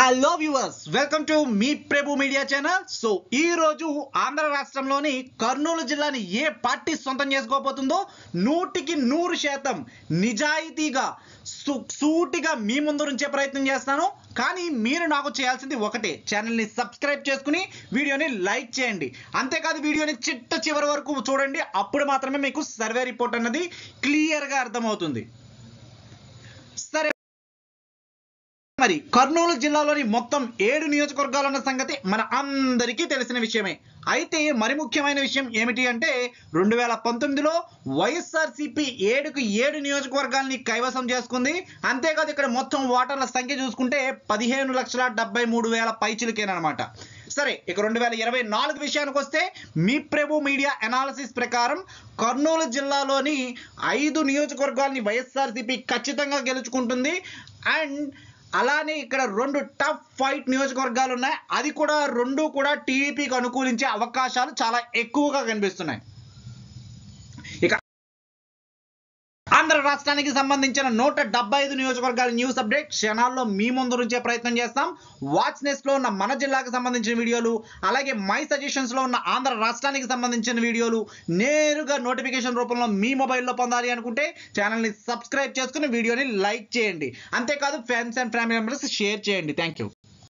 hello viewers welcome to మీ Prabhu media channel so ఈ రోజు ఆంధ్ర రాష్ట్రంలోని కర్నూలు జిల్లాని ఏ పార్టీ సొంతం చేసుకోబోతుందో నూటికి నూరు శాతం నిజాయితీగా సు- సూటిగా మీ ముందు ఉంచే ప్రయత్నం చేస్తాను కానీ మీరు నాకు చేయాల్సింది ఒకటే ఛానల్ని సబ్స్క్రైబ్ చేసుకుని వీడియోని లైక్ చేయండి అంతేకాదు వీడియోని చిట్ట చివరి వరకు చూడండి అప్పుడు మాత్రమే మీకు సర్వే రిపోర్ట్ అన్నది క్లియర్గా అర్థమవుతుంది సరే మరి కర్నూలు జిల్లాలోని మొత్తం ఏడు నియోజకవర్గాలు ఉన్న సంగతి మన అందరికీ తెలిసిన విషయమే అయితే మరి ముఖ్యమైన విషయం ఏమిటి అంటే రెండు వేల పంతొమ్మిదిలో వైఎస్ఆర్సీపీ ఏడుకు ఏడు నియోజకవర్గాల్ని కైవసం చేసుకుంది అంతేకాదు ఇక్కడ మొత్తం ఓటర్ల సంఖ్య చూసుకుంటే పదిహేను లక్షల డెబ్బై మూడు వేల పైచిలకేనమాట సరే ఇక రెండు వేల ఇరవై నాలుగు విషయానికి వస్తే మీ ప్రభు మీడియా అనాలిసిస్ ప్రకారం కర్నూలు జిల్లాలోని ఐదు నియోజకవర్గాల్ని వైఎస్ఆర్సీపీ ఖచ్చితంగా గెలుచుకుంటుంది అండ్ అలానే ఇక్కడ రెండు టఫ్ ఫైట్ నియోజకవర్గాలు ఉన్నాయి అది కూడా రెండు కూడా టీడీపీకి అనుకూలించే అవకాశాలు చాలా ఎక్కువగా కనిపిస్తున్నాయి ఇక ఆంధ్ర రాష్ట్రానికి సంబంధించిన నూట డెబ్బై ఐదు నియోజకవర్గాల న్యూస్ అప్డేట్ క్షణాల్లో మీ ముందు ఉంచే ప్రయత్నం చేస్తాం వాచ్ నెస్ట్ లో ఉన్న మన జిల్లాకు సంబంధించిన వీడియోలు అలాగే మై సజెషన్స్ లో ఉన్న ఆంధ్ర రాష్ట్రానికి సంబంధించిన వీడియోలు నేరుగా నోటిఫికేషన్ రూపంలో మీ మొబైల్లో పొందాలి అనుకుంటే ఛానల్ని సబ్స్క్రైబ్ చేసుకుని వీడియోని లైక్ చేయండి అంతేకాదు friends and family members share చేయండి థ్యాంక్ యూ